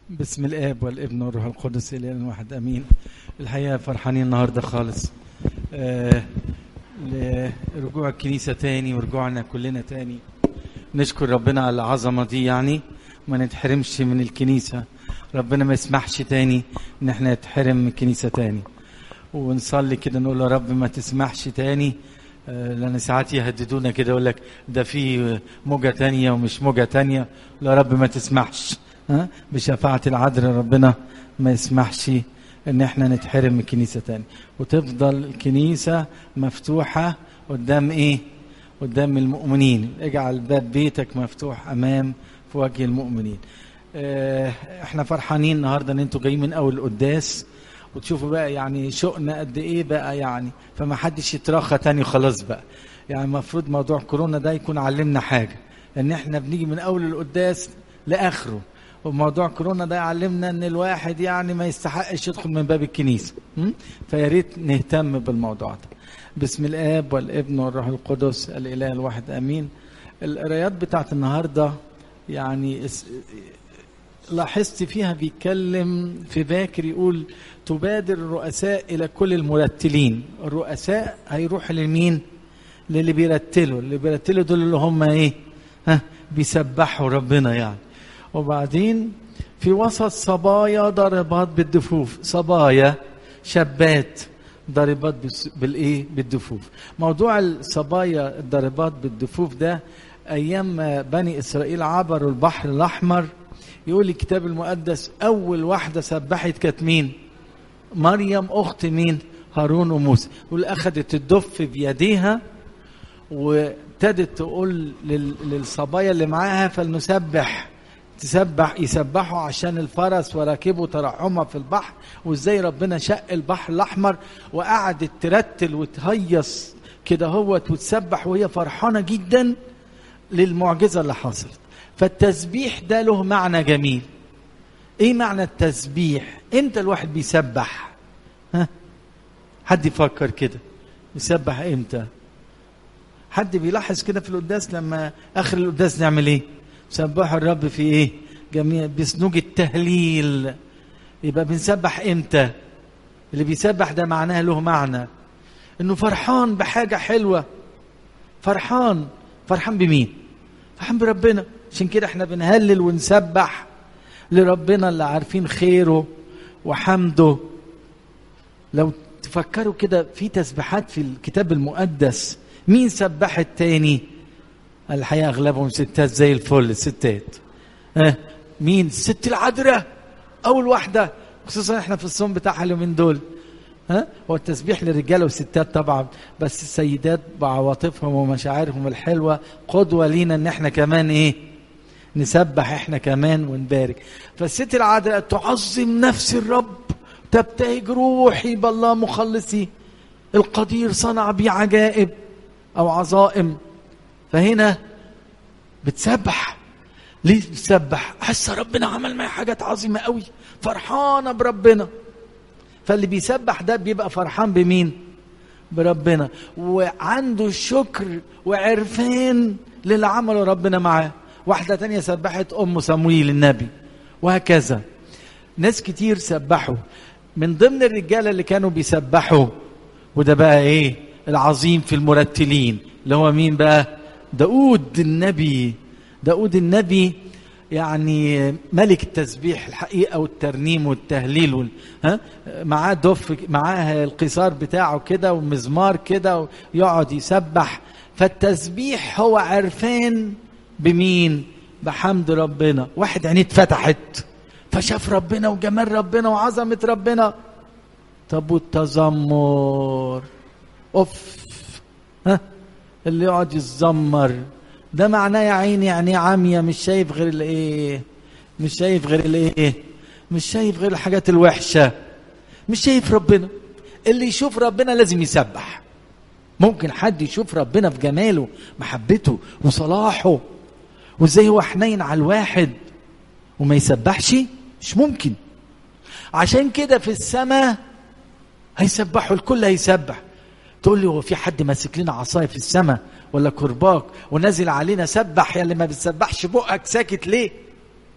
بسم الاب والابن والروح القدس الاله الواحد امين الحقيقه فرحانين النهارده خالص آه لرجوع الكنيسه تاني ورجوعنا كلنا تاني نشكر ربنا على العظمه دي يعني ما نتحرمش من الكنيسه ربنا ما يسمحش تاني ان احنا نتحرم من الكنيسه تاني ونصلي كده نقول يا رب ما تسمحش تاني آه، لان ساعات يهددونا كده يقول لك ده في موجه تانية ومش موجه تانية لا رب ما تسمحش ها بشفاعة العذراء ربنا ما يسمحش ان احنا نتحرم من الكنيسة تاني وتفضل الكنيسة مفتوحة قدام ايه قدام المؤمنين اجعل باب بيتك مفتوح امام في وجه المؤمنين اه احنا فرحانين النهارده ان انتوا جايين من اول القداس وتشوفوا بقى يعني شوقنا قد ايه بقى يعني فما حدش يتراخى تاني خلاص بقى يعني المفروض موضوع كورونا ده يكون علمنا حاجه ان احنا بنيجي من اول القداس لاخره وموضوع كورونا ده يعلمنا ان الواحد يعني ما يستحقش يدخل من باب الكنيسه م? فيا ريت نهتم بالموضوع ده بسم الاب والابن والروح القدس الاله الواحد امين القرايات بتاعت النهارده يعني اس- لاحظت فيها بيتكلم في باكر يقول تبادر الرؤساء الى كل المرتلين الرؤساء هيروح لمين للي بيرتلوا اللي بيرتلوا دول اللي هم ايه ها بيسبحوا ربنا يعني وبعدين في وسط صبايا ضربات بالدفوف صبايا شابات ضربات بالس- بالايه بالدفوف موضوع الصبايا الضربات بالدفوف ده ايام ما بني اسرائيل عبروا البحر الاحمر يقول الكتاب المقدس اول واحده سبحت كانت مين مريم اخت مين هارون وموسى يقول اخذت الدف بيديها وابتدت تقول لل- للصبايا اللي معاها فلنسبح تسبح يسبحوا عشان الفرس وراكبه ترحمها في البحر وازاي ربنا شق البحر الاحمر وقعدت ترتل وتهيص كده هوت وتسبح وهي فرحانه جدا للمعجزه اللي حصلت فالتسبيح ده له معنى جميل ايه معنى التسبيح امتى الواحد بيسبح ها حد يفكر كده بيسبح امتى حد بيلاحظ كده في القداس لما اخر القداس نعمل ايه سبحوا الرب في ايه جميع بسنوج التهليل يبقى بنسبح امتى اللي بيسبح ده معناه له معنى انه فرحان بحاجه حلوه فرحان فرحان بمين فرحان بربنا عشان كده احنا بنهلل ونسبح لربنا اللي عارفين خيره وحمده لو تفكروا كده في تسبيحات في الكتاب المقدس مين سبح التاني الحقيقه اغلبهم ستات زي الفل ستات اه مين الست العذراء اول واحده خصوصا احنا في الصوم بتاعها اليومين دول ها هو التسبيح للرجاله والستات طبعا بس السيدات بعواطفهم ومشاعرهم الحلوه قدوه لينا ان احنا كمان ايه نسبح احنا كمان ونبارك فالست العذراء تعظم نفس الرب تبتهج روحي بالله مخلصي القدير صنع بي عجائب او عظائم فهنا بتسبح ليه بتسبح حاسه ربنا عمل معايا حاجات عظيمه قوي فرحانه بربنا فاللي بيسبح ده بيبقى فرحان بمين بربنا وعنده الشكر وعرفان للي عمله ربنا معاه واحده تانية سبحت ام صمويل النبي وهكذا ناس كتير سبحوا من ضمن الرجاله اللي كانوا بيسبحوا وده بقى ايه العظيم في المرتلين اللي هو مين بقى داود النبي داود النبي يعني ملك التسبيح الحقيقه والترنيم والتهليل وال... ها معاه دف معاه القيصار بتاعه كده ومزمار كده ويقعد يسبح فالتسبيح هو عرفان بمين بحمد ربنا واحد عينيه اتفتحت فشاف ربنا وجمال ربنا وعظمه ربنا طب والتذمر اوف ها اللي يقعد يتذمر ده معناه يا عيني يعني عاميه مش شايف غير الايه مش شايف غير الايه مش شايف غير الحاجات الوحشه مش شايف ربنا اللي يشوف ربنا لازم يسبح ممكن حد يشوف ربنا في جماله محبته وصلاحه وازاي هو حنين على الواحد وما يسبحش مش ممكن عشان كده في السماء هيسبحوا الكل هيسبح تقول لي هو في حد ماسك لنا عصايه في السماء ولا كرباك ونازل علينا سبح يا اللي ما بتسبحش بقك ساكت ليه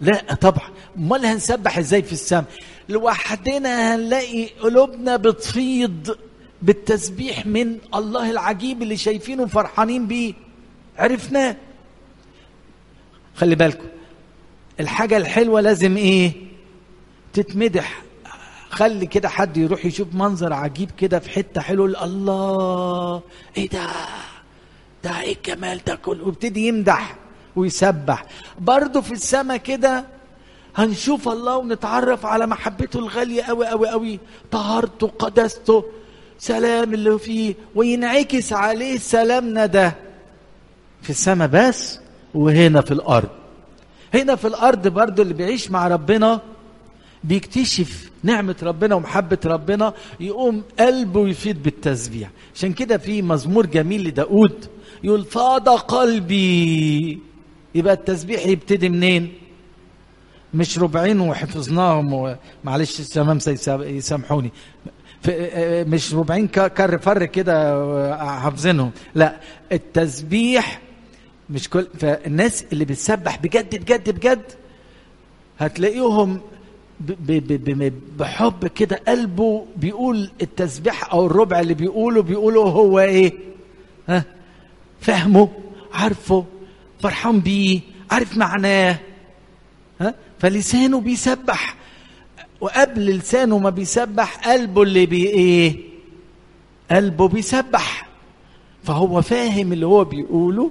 لا طبعا امال هنسبح ازاي في السماء لوحدنا هنلاقي قلوبنا بتفيض بالتسبيح من الله العجيب اللي شايفينه فرحانين بيه عرفناه خلي بالكم الحاجة الحلوة لازم ايه تتمدح خلي كده حد يروح يشوف منظر عجيب كده في حتة حلوة الله ايه ده ده ايه الجمال ده كله ويبتدي يمدح ويسبح برضه في السماء كده هنشوف الله ونتعرف على محبته الغالية قوي قوي قوي طهارته قدسته سلام اللي فيه وينعكس عليه سلامنا ده في السماء بس وهنا في الأرض هنا في الأرض برضه اللي بيعيش مع ربنا بيكتشف نعمة ربنا ومحبة ربنا يقوم قلبه يفيض بالتسبيح عشان كده في مزمور جميل لداود يقول فاض قلبي يبقى التسبيح يبتدي منين مش ربعين وحفظناهم معلش الشمام يسامحوني مش ربعين كر فر كده حافظينهم لا التسبيح مش كل فالناس اللي بتسبح بجد بجد بجد هتلاقيهم بحب كده قلبه بيقول التسبيح او الربع اللي بيقوله بيقوله هو ايه ها فهمه عارفه فرحان بيه عارف معناه ها فلسانه بيسبح وقبل لسانه ما بيسبح قلبه اللي بي ايه قلبه بيسبح فهو فاهم اللي هو بيقوله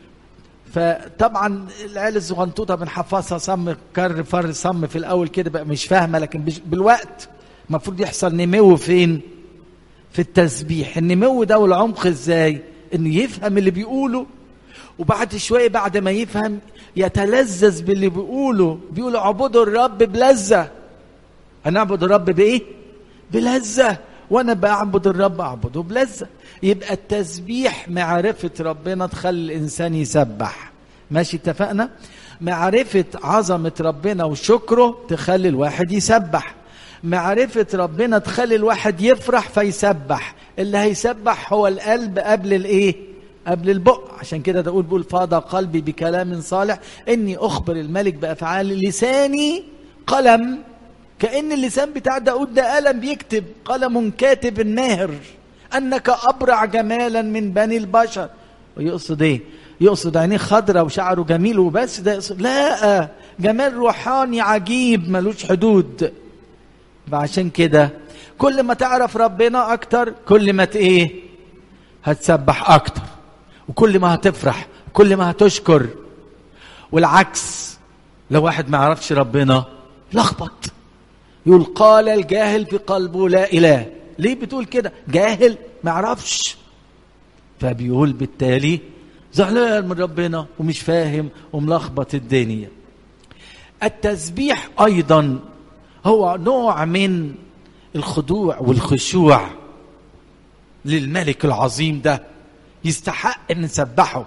فطبعا العيال الزغنطوطه بنحفظها صم كر فر صم في الاول كده بقى مش فاهمه لكن بالوقت المفروض يحصل نمو فين في التسبيح النمو ده والعمق ازاي انه يفهم اللي بيقوله وبعد شويه بعد ما يفهم يتلذذ باللي بيقوله بيقول اعبدوا الرب بلذه هنعبد الرب بايه بلذه وانا بعبد الرب اعبده بلذه يبقى التسبيح معرفه ربنا تخلي الانسان يسبح ماشي اتفقنا معرفه عظمه ربنا وشكره تخلي الواحد يسبح معرفه ربنا تخلي الواحد يفرح فيسبح اللي هيسبح هو القلب قبل الايه قبل البق عشان كده تقول بقول فاض قلبي بكلام صالح اني اخبر الملك بافعال لساني قلم كأن اللسان بتاع داود ده قلم بيكتب قلم كاتب الناهر أنك أبرع جمالا من بني البشر ويقصد إيه؟ يقصد عينيه خضرة وشعره جميل وبس ده يقصد لا جمال روحاني عجيب ملوش حدود فعشان كده كل ما تعرف ربنا أكتر كل ما إيه؟ هتسبح أكتر وكل ما هتفرح كل ما هتشكر والعكس لو واحد ما يعرفش ربنا لخبط يقول قال الجاهل في قلبه لا اله ليه بتقول كده جاهل ما يعرفش فبيقول بالتالي زعلان من ربنا ومش فاهم وملخبط الدنيا التسبيح ايضا هو نوع من الخضوع والخشوع للملك العظيم ده يستحق ان نسبحه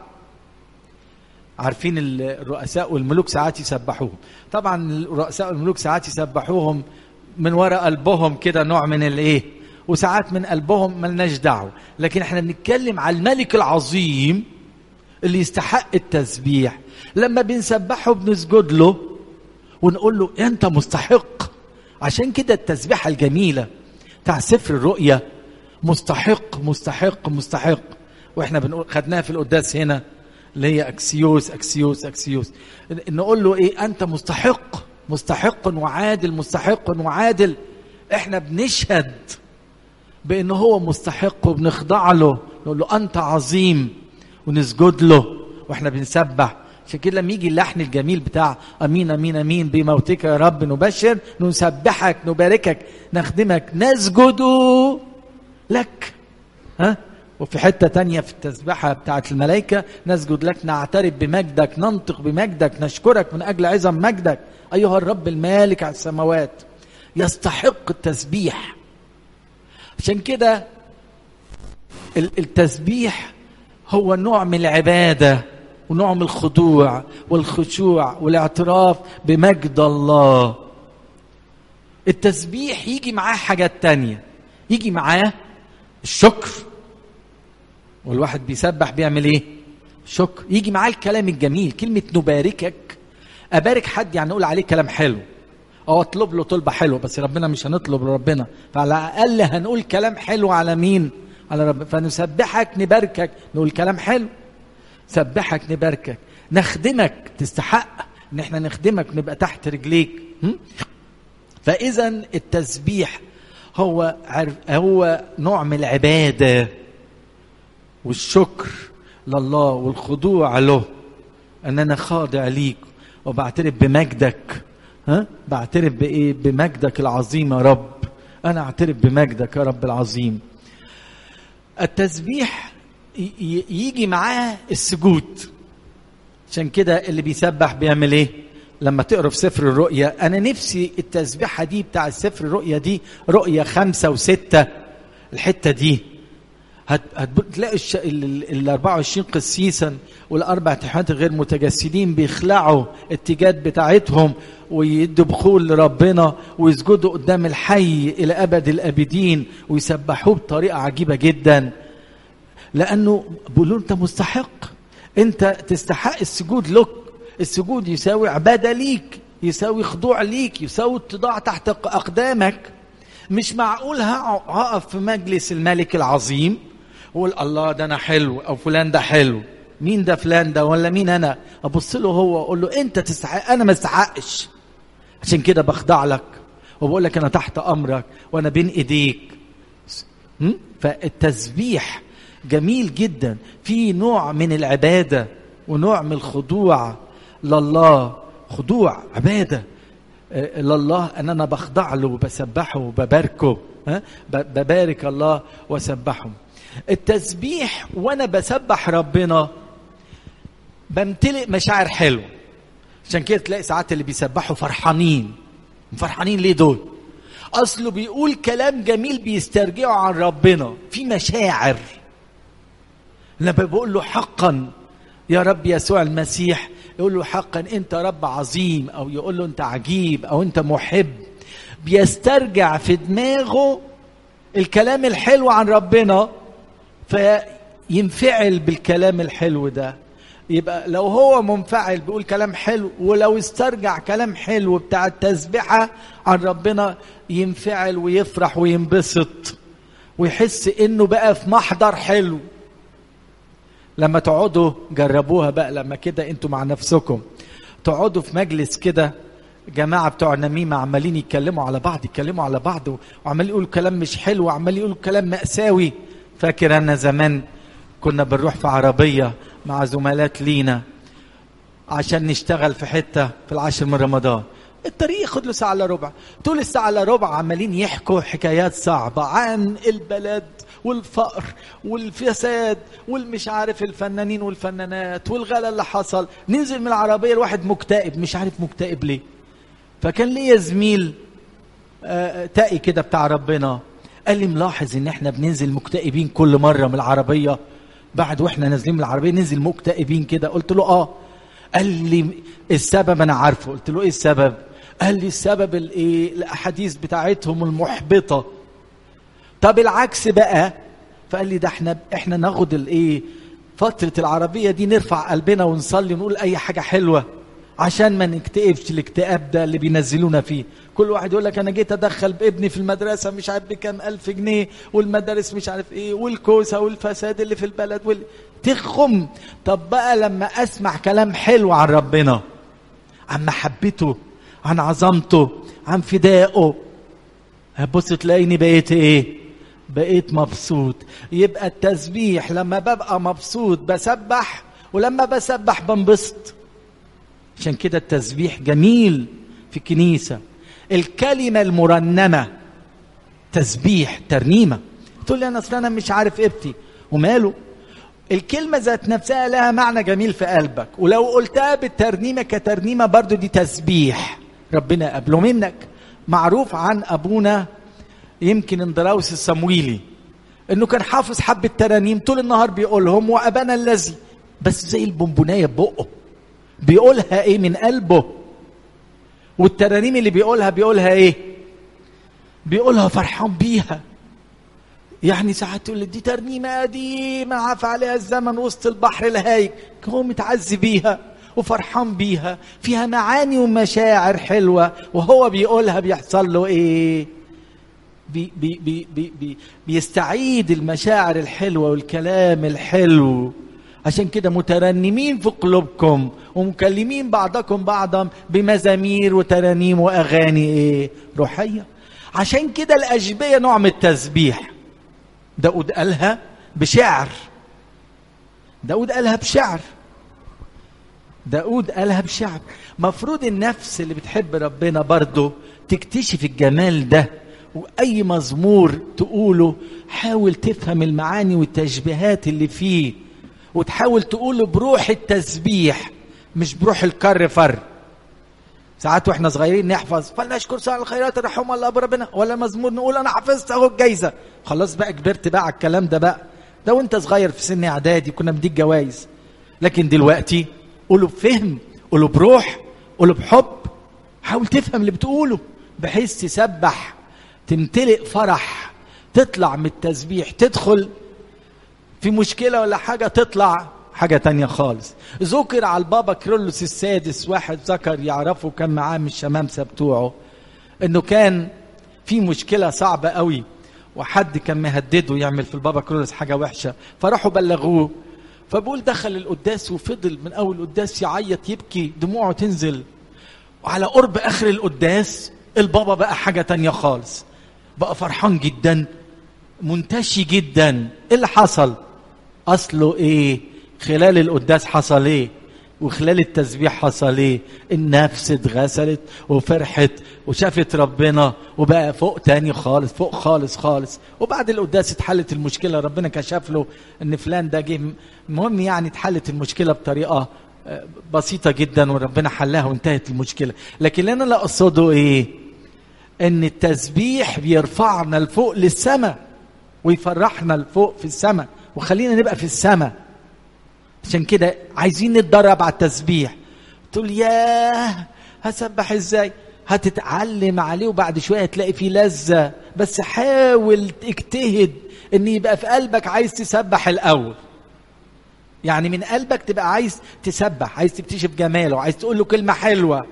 عارفين الرؤساء والملوك ساعات يسبحوهم طبعا الرؤساء والملوك ساعات يسبحوهم من وراء قلبهم كده نوع من الايه وساعات من قلبهم ملناش دعوه لكن احنا بنتكلم على الملك العظيم اللي يستحق التسبيح لما بنسبحه بنسجد له ونقول له انت مستحق عشان كده التسبيحه الجميله بتاع سفر الرؤيا مستحق مستحق مستحق واحنا بنقول خدناها في القداس هنا اللي هي اكسيوس اكسيوس اكسيوس نقول له ايه انت مستحق مستحق وعادل مستحق وعادل احنا بنشهد بان هو مستحق وبنخضع له نقول له انت عظيم ونسجد له واحنا بنسبح عشان كده لما يجي اللحن الجميل بتاع امين امين امين بموتك يا رب نبشر نسبحك نباركك نخدمك نسجد لك ها وفي حتة تانية في التسبحة بتاعت الملائكة نسجد لك نعترف بمجدك ننطق بمجدك نشكرك من أجل عظم مجدك أيها الرب المالك على السماوات يستحق التسبيح عشان كده التسبيح هو نوع من العبادة ونوع من الخضوع والخشوع والاعتراف بمجد الله التسبيح يجي معاه حاجات تانية يجي معاه الشكر والواحد بيسبح بيعمل ايه شكر يجي معاه الكلام الجميل كلمة نباركك ابارك حد يعني اقول عليه كلام حلو او اطلب له طلبه حلوه بس ربنا مش هنطلب لربنا فعلى الاقل هنقول كلام حلو على مين على رب فنسبحك نباركك نقول كلام حلو سبحك نباركك نخدمك تستحق ان احنا نخدمك نبقى تحت رجليك فاذا التسبيح هو عرف هو نوع من العباده والشكر لله والخضوع له ان انا خاضع ليك وبعترف بمجدك ها بعترف بايه بمجدك العظيم يا رب انا اعترف بمجدك يا رب العظيم التسبيح يجي معاه السجود عشان كده اللي بيسبح بيعمل ايه لما تقرا في سفر الرؤيا انا نفسي التسبيحه دي بتاع سفر الرؤيا دي رؤيا خمسة وستة الحته دي هتلاقي الش... ال 24 قسيسا والاربع تحيات غير متجسدين بيخلعوا التيجات بتاعتهم ويدوا بخول لربنا ويسجدوا قدام الحي الى ابد الابدين ويسبحوه بطريقه عجيبه جدا لانه بيقولوا انت مستحق انت تستحق السجود لك السجود يساوي عباده ليك يساوي خضوع ليك يساوي اتضاع تحت اقدامك مش معقول هقف في مجلس الملك العظيم واقول الله ده انا حلو او فلان ده حلو مين ده فلان ده ولا مين انا ابص له هو اقول له انت تستحق انا ما استحقش عشان كده بخضع لك وبقول لك انا تحت امرك وانا بين ايديك فالتسبيح جميل جدا في نوع من العباده ونوع من الخضوع لله خضوع عباده لله ان انا بخضع له وبسبحه وبباركه ها ببارك الله وسبحه التسبيح وانا بسبح ربنا بمتلئ مشاعر حلوه عشان كده تلاقي ساعات اللي بيسبحوا فرحانين فرحانين ليه دول اصله بيقول كلام جميل بيسترجعه عن ربنا في مشاعر لما بقول له حقا يا رب يسوع المسيح يقول له حقا انت رب عظيم او يقول له انت عجيب او انت محب بيسترجع في دماغه الكلام الحلو عن ربنا فينفعل بالكلام الحلو ده يبقى لو هو منفعل بيقول كلام حلو ولو استرجع كلام حلو بتاع التسبحة عن ربنا ينفعل ويفرح وينبسط ويحس انه بقى في محضر حلو لما تقعدوا جربوها بقى لما كده انتوا مع نفسكم تقعدوا في مجلس كده جماعة بتوع نميمة عمالين يتكلموا على بعض يتكلموا على بعض وعمال يقولوا كلام مش حلو وعمال يقولوا كلام مأساوي فاكر أنا زمان كنا بنروح في عربية مع زملات لينا عشان نشتغل في حتة في العاشر من رمضان الطريق ياخد له ساعة الا ربع طول الساعة الا ربع عمالين يحكوا حكايات صعبة عن البلد والفقر والفساد والمش عارف الفنانين والفنانات والغلا اللي حصل ننزل من العربية الواحد مكتئب مش عارف مكتئب ليه فكان ليا زميل آه تقي كده بتاع ربنا قال لي ملاحظ ان احنا بننزل مكتئبين كل مرة من العربية بعد واحنا نازلين من العربية ننزل مكتئبين كده قلت له اه قال لي السبب انا عارفه قلت له ايه السبب قال لي السبب الايه الاحاديث بتاعتهم المحبطه طب العكس بقى فقال لي ده احنا احنا ناخد الايه فتره العربيه دي نرفع قلبنا ونصلي ونقول اي حاجه حلوه عشان ما نكتئبش الاكتئاب ده اللي بينزلونا فيه كل واحد يقول لك انا جيت ادخل بابني في المدرسه مش عارف بكام الف جنيه والمدارس مش عارف ايه والكوسه والفساد اللي في البلد وال... تخم طب بقى لما اسمع كلام حلو عن ربنا عن محبته عن عظمته عن فدائه هتبص تلاقيني بقيت ايه بقيت مبسوط يبقى التسبيح لما ببقى مبسوط بسبح ولما بسبح بنبسط عشان كده التسبيح جميل في الكنيسة الكلمة المرنمة تسبيح ترنيمة تقول لي أنا أصل أنا مش عارف إبتي وماله الكلمة ذات نفسها لها معنى جميل في قلبك ولو قلتها بالترنيمة كترنيمة برضو دي تسبيح ربنا قبله منك معروف عن أبونا يمكن اندراوس الصمويلي انه كان حافظ حبة ترانيم طول النهار بيقولهم وابانا الذي بس زي البونبونايه ببقه بيقولها ايه من قلبه والترانيم اللي بيقولها بيقولها ايه بيقولها فرحان بيها يعني ساعات تقول لي دي ترنيمه قديمه عفى عليها الزمن وسط البحر الهايج هو متعزي بيها وفرحان بيها فيها معاني ومشاعر حلوة وهو بيقولها بيحصل له ايه بي بي بي بي بي بيستعيد المشاعر الحلوة والكلام الحلو عشان كده مترنمين في قلوبكم ومكلمين بعضكم بعضا بمزامير وترانيم واغاني ايه روحيه عشان كده الاشبيه نوع من التسبيح داود قالها بشعر داود قالها بشعر داود قالها بشعر مفروض النفس اللي بتحب ربنا برضه تكتشف الجمال ده واي مزمور تقوله حاول تفهم المعاني والتشبيهات اللي فيه وتحاول تقوله بروح التسبيح مش بروح الكر فر ساعات واحنا صغيرين نحفظ فلنشكر ساعة الخيرات رحم الله بربنا ولا مزمور نقول انا حفظت اهو الجايزه خلاص بقى كبرت بقى على الكلام ده بقى ده وانت صغير في سن اعدادي كنا بنديك جوائز لكن دلوقتي قوله بفهم قوله بروح قوله بحب حاول تفهم اللي بتقوله بحيث تسبح تمتلئ فرح تطلع من التسبيح تدخل في مشكلة ولا حاجة تطلع حاجة تانية خالص ذكر على البابا كرولوس السادس واحد ذكر يعرفه كان معاه من الشمامسة بتوعه انه كان في مشكلة صعبة قوي وحد كان مهدده يعمل في البابا كرولوس حاجة وحشة فراحوا بلغوه فبقول دخل القداس وفضل من اول القداس يعيط يبكي دموعه تنزل وعلى قرب اخر القداس البابا بقى حاجة تانية خالص بقى فرحان جدا منتشي جدا ايه اللي حصل اصله ايه خلال القداس حصل ايه وخلال التسبيح حصل ايه النفس اتغسلت وفرحت وشافت ربنا وبقى فوق تاني خالص فوق خالص خالص وبعد القداس اتحلت المشكله ربنا كشف له ان فلان ده جه المهم يعني اتحلت المشكله بطريقه بسيطه جدا وربنا حلها وانتهت المشكله لكن اللي انا لا اقصده ايه ان التسبيح بيرفعنا لفوق للسماء ويفرحنا لفوق في السماء وخلينا نبقى في السماء عشان كده عايزين نتدرب على التسبيح تقول ياه هسبح ازاي هتتعلم عليه وبعد شويه تلاقي فيه لذه بس حاول اجتهد ان يبقى في قلبك عايز تسبح الاول يعني من قلبك تبقى عايز تسبح عايز تكتشف جماله عايز تقول له كلمه حلوه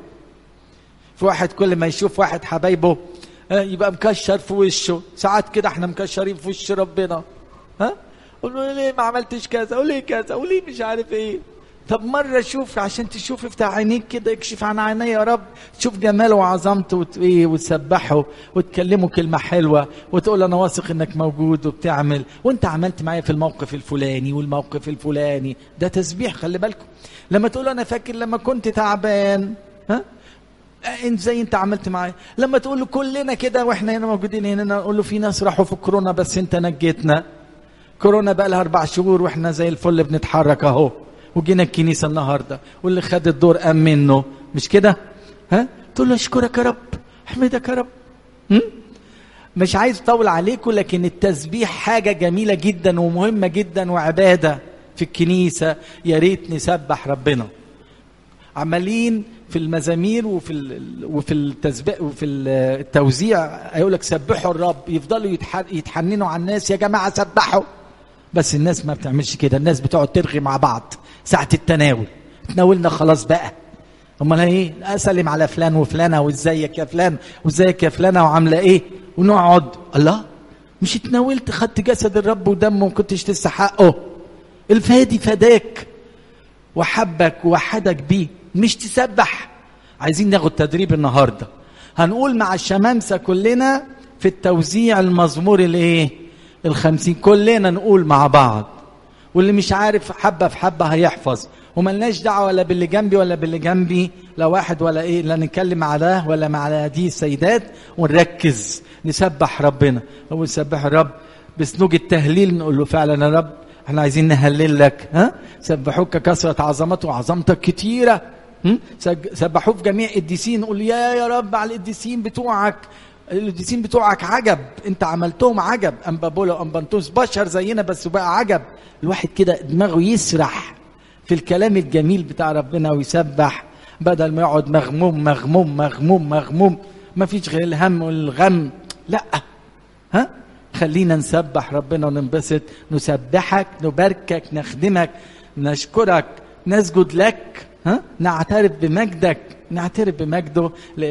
في واحد كل ما يشوف واحد حبايبه يبقى مكشر في وشه ساعات كده احنا مكشرين في وش ربنا ها قول له ليه ما عملتش كذا وليه كذا وليه مش عارف ايه طب مرة شوف عشان تشوف افتح عينيك كده اكشف عن عيني يا رب تشوف جماله وعظمته وت... ايه وتسبحه وتكلمه كلمة حلوة وتقول انا واثق انك موجود وبتعمل وانت عملت معايا في الموقف الفلاني والموقف الفلاني ده تسبيح خلي بالكم لما تقول انا فاكر لما كنت تعبان ها انت زي انت عملت معايا لما تقول له كلنا كده واحنا هنا موجودين هنا نقول له في ناس راحوا في كورونا بس انت نجيتنا كورونا بقى لها اربع شهور واحنا زي الفل بنتحرك اهو وجينا الكنيسه النهارده واللي خد الدور قام منه مش كده ها تقول له اشكرك يا رب احمدك يا رب هم؟ مش عايز اطول عليكم لكن التسبيح حاجه جميله جدا ومهمه جدا وعباده في الكنيسه يا ريت نسبح ربنا عمالين في المزامير وفي ال وفي التسبيح وفي التوزيع هيقول لك سبحوا الرب يفضلوا يتحننوا على الناس يا جماعه سبحوا بس الناس ما بتعملش كده الناس بتقعد ترغي مع بعض ساعه التناول تناولنا خلاص بقى امال ايه اسلم على فلان وفلانه وازيك يا فلان وازيك يا فلانه وعامله ايه ونقعد الله مش اتناولت خدت جسد الرب ودمه وما كنتش تستحقه الفادي فداك وحبك وحدك بيه مش تسبح عايزين ناخد تدريب النهارده هنقول مع الشمامسه كلنا في التوزيع المزمور الايه الخمسين كلنا نقول مع بعض واللي مش عارف حبه في حبه هيحفظ وملناش دعوه ولا باللي جنبي ولا باللي جنبي لا واحد ولا ايه لا نتكلم على ده ولا مع دي السيدات ونركز نسبح ربنا هو نسبح الرب بسنوج التهليل نقول له فعلا يا رب احنا عايزين نهلل لك ها سبحوك كثرة عظمته وعظمتك كتيرة سبحوه في جميع القديسين نقول يا يا رب على القديسين بتوعك القديسين بتوعك عجب انت عملتهم عجب امبابولا وامبانتوس بشر زينا بس بقى عجب الواحد كده دماغه يسرح في الكلام الجميل بتاع ربنا ويسبح بدل ما يقعد مغموم مغموم مغموم مغموم ما فيش غير الهم والغم لا ها خلينا نسبح ربنا وننبسط نسبحك نباركك نخدمك نشكرك نسجد لك ها نعترف بمجدك نعترف بمجده